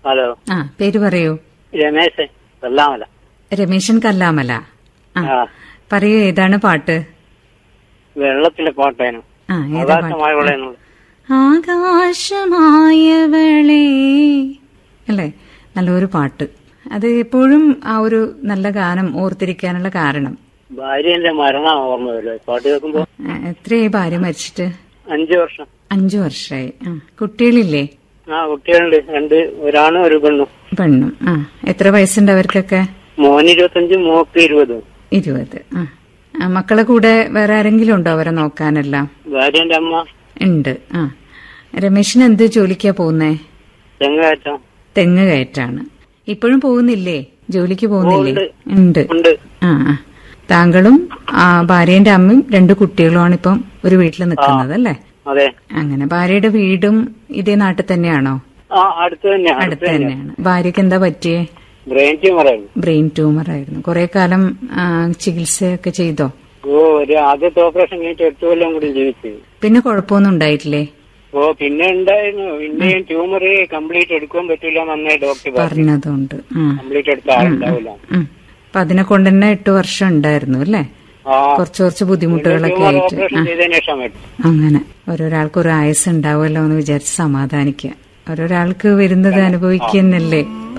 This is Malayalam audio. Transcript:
ഹലോ ആ പേര് പറയൂ രമേശ് വെള്ളാമല രമേശൻ കല്ലാമല ആ ആ പറയൂ ഏതാണ് പാട്ട് വെള്ളത്തിലെ പാട്ടേനു ആ ഏതാ പാട്ട് ആകാശമായ എന്നുള്ളത് ആകാശമായവളെ അല്ലേ നല്ലൊരു പാട്ട് അത് എപ്പോഴും ആ ഒരു നല്ല ഗാനം ഓർത്തിരിക്കാനുള്ള കാരണം ഭാര്യന്റെ മരണം ഓർമ്മ വരും പാട്ട് കേൾക്കുമ്പോ ആ, എത്രയായി ഭാര്യ മരിച്ചിട്ട് അഞ്ചു വർഷം അഞ്ചു വർഷമായി ആ കുട്ടികളില്ലേ ആ കുട്ടികളുണ്ട് രണ്ട് ഒരാണും ഒരു പെണ്ണും പെണ്ണും ആ എത്ര വയസ്സുണ്ട് അവർക്കൊക്കെ മോന് ഇരുപത്തഞ്ച് മോക്ക് ഇരുപതും ഇരുപത് ആ ആ, മക്കളെ കൂടെ വേറെ ആരെങ്കിലും ഉണ്ടോ അവരെ നോക്കാനെല്ലാം ഭാര്യന്റെ അമ്മ ഉണ്ട് ആ രമേശിന് എന്ത് ജോലിക്കാ പോകുന്നേ തെങ്ങാറ്റം തെങ്ങ് കയറ്റാണ് ഇപ്പോഴും പോകുന്നില്ലേ ജോലിക്ക് പോകുന്നില്ലേ ഉണ്ട് ഉണ്ട് ആ ആ താങ്കളും ആ ഭാര്യന്റെ അമ്മയും രണ്ട് കുട്ടികളുമാണ് ഇപ്പം ഒരു വീട്ടിൽ നിൽക്കുന്നത് അല്ലേ അതെ അങ്ങനെ ഭാര്യയുടെ വീടും ഇതേ നാട്ടിൽ തന്നെയാണോ ആ അടുത്ത് തന്നെ അടുത്ത് അടുത്ത് തന്നെ തന്നെയാണ് ഭാര്യക്ക് എന്താ പറ്റിയേ ബ്രെയിൻ ട്യൂമർ ആയിരുന്നു ബ്രെയിൻ ട്യൂമർ ആയിരുന്നു കുറെ കാലം ആ, ചികിത്സയൊക്കെ ചെയ്തോ ഓ ഒരു ആദ്യത്തെ ഓപ്പറേഷൻ കഴിഞ്ഞിട്ട് എട്ട് കൊല്ലം കൂടി ജീവിച്ചു പിന്നെ കുഴപ്പമൊന്നും ഉണ്ടായിട്ടില്ലേ ഓ പിന്നെ ഉണ്ടായിരുന്നു പിന്നെയും ട്യൂമർ കംപ്ലീറ്റ് എടുക്കാൻ പറ്റില്ല നന്നായി ഡോക്ടർ പറഞ്ഞു പറഞ്ഞതുകൊണ്ട് ആ കംപ്ലീറ്റ് എടുത്ത ആളുണ്ടാവില്ല ഉം. അപ്പൊ അതിനെ കൊണ്ട് തന്നെ എട്ട് വർഷം ഉണ്ടായിരുന്നു അല്ലേ ആ കുറച്ച് കുറച്ച് ബുദ്ധിമുട്ടുകളൊക്കെ ട്യൂമർ ആയിട്ട് ഓപ്പറേഷൻ ആ, ചെയ്തതിന് ശേഷം പറ്റും അങ്ങനെ ഓരോരാൾക്ക് ഒരു ആയുസ് ഉണ്ടാവുമല്ലോ എന്ന് വിചാരിച്ച് സമാധാനിക്കുക ഓരോരാൾക്ക് വരുന്നത് അനുഭവിക്കുന്നല്ലേ